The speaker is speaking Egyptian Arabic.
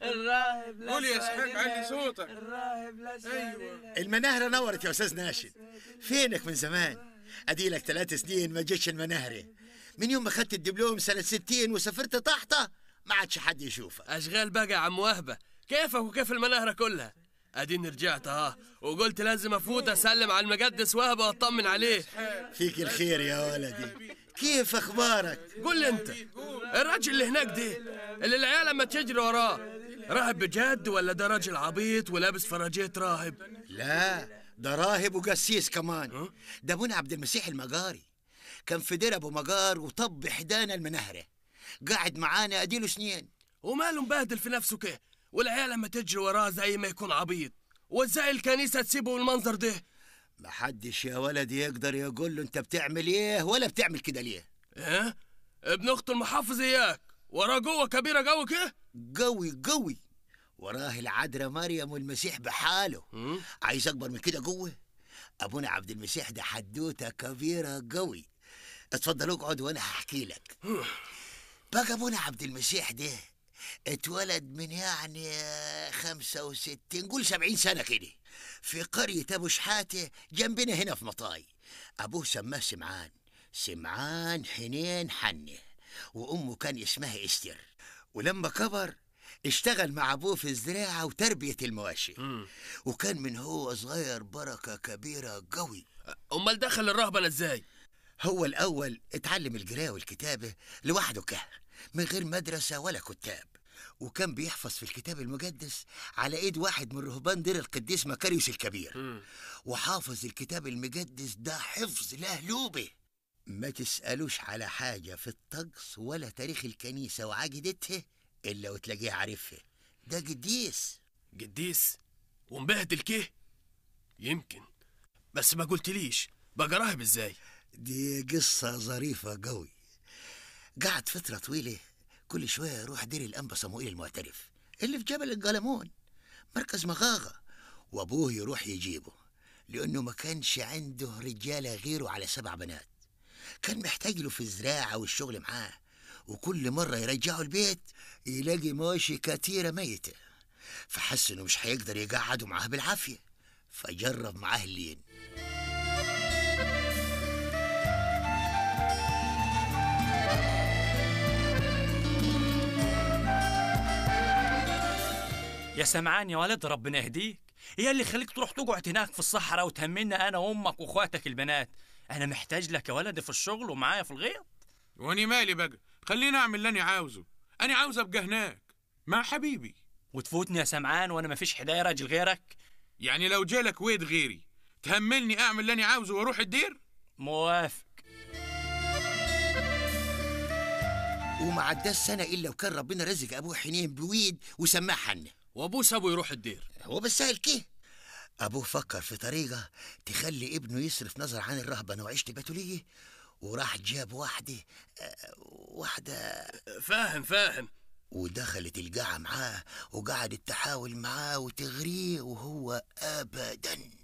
الراهب قول يا اسحاق علي صوتك الراهب الاسود ايوه المناهرة نورت يا أستاذ ناشد فينك من زمان أديلك ثلاث سنين ما جيتش المناهرة من يوم ما خدت الدبلوم سنة ستين وسافرت طحطة ما عادش حد يشوفك اشغال بقى يا عم وهبه كيفك وكيف المناهره كلها اديني رجعت اه وقلت لازم افوت اسلم على المقدس وهبه واطمن عليه فيك الخير يا ولدي كيف أخبارك قول لي انت الراجل اللي هناك ده اللي العيال لما تجري وراه راهب بجد ولا ده راجل عبيط ولابس فراجيت راهب لا ده راهب وقسيس كمان ده ابونا عبد المسيح المجاري كان في دير ابو مجار وطب حدانا المنهره قاعد معانا اديله سنين وماله مبهدل في نفسه كده والعيال لما تجري وراه زي ما يكون عبيط وازاي الكنيسه تسيبه بالمنظر ده محدش يا ولدي يقدر يقول له انت بتعمل ايه ولا بتعمل كده ليه ايه ابن اخت المحافظ اياك وراه جوه كبيره جو كده قوي قوي وراه العذراء مريم والمسيح بحاله عايز اكبر من كده جوه ابونا عبد المسيح ده حدوته كبيره قوي اتفضل اقعد وانا هحكي لك بقى ابونا عبد المسيح ده اتولد من يعني خمسة وستين قول سبعين سنة كده في قرية أبو شحاتة جنبنا هنا في مطاي أبوه سماه سمعان سمعان حنين حنة وأمه كان اسمها إستر ولما كبر اشتغل مع أبوه في الزراعة وتربية المواشي وكان من هو صغير بركة كبيرة قوي امال دخل الرهبنه ازاي هو الأول اتعلم القراءة والكتابة لوحده كه من غير مدرسة ولا كتاب وكان بيحفظ في الكتاب المقدس على ايد واحد من رهبان دير القديس مكاريوس الكبير وحافظ الكتاب المقدس ده حفظ لهلوبة ما تسألوش على حاجة في الطقس ولا تاريخ الكنيسة وعقيدتها إلا وتلاقيه عارفها ده قديس قديس ومبهدل كيه يمكن بس ما قلتليش بقى راهب ازاي دي قصة ظريفة قوي قعد فترة طويلة كل شوية يروح دير الأنبا صموئيل المعترف اللي في جبل القلمون مركز مغاغة وأبوه يروح يجيبه لأنه ما كانش عنده رجالة غيره على سبع بنات كان محتاج له في الزراعة والشغل معاه وكل مرة يرجعه البيت يلاقي مواشي كتيرة ميتة فحس إنه مش هيقدر يقعده معاه بالعافية فجرب معاه اللين يا سمعان يا ولد ربنا يهديك هي اللي خليك تروح تقعد هناك في الصحراء وتهملنا انا وامك واخواتك البنات انا محتاج لك يا ولد في الشغل ومعايا في الغيط واني مالي بقى خليني اعمل اللي انا عاوزه انا عاوز ابقى هناك مع حبيبي وتفوتني يا سمعان وانا مفيش حدايه راجل غيرك يعني لو جالك ويد غيري تهملني اعمل اللي انا عاوزه واروح الدير موافق وما عداش سنة إلا وكان ربنا رزق أبوه حنين بويد وسماه حنة وابوه سابه يروح الدير هو بس سهل كيه أبوه فكر في طريقة تخلي ابنه يصرف نظر عن الرهبنة وعيشة البتولية وراح جاب واحدة آه، واحدة فاهم فاهم ودخلت القاعة معاه وقعدت تحاول معاه وتغريه وهو أبدا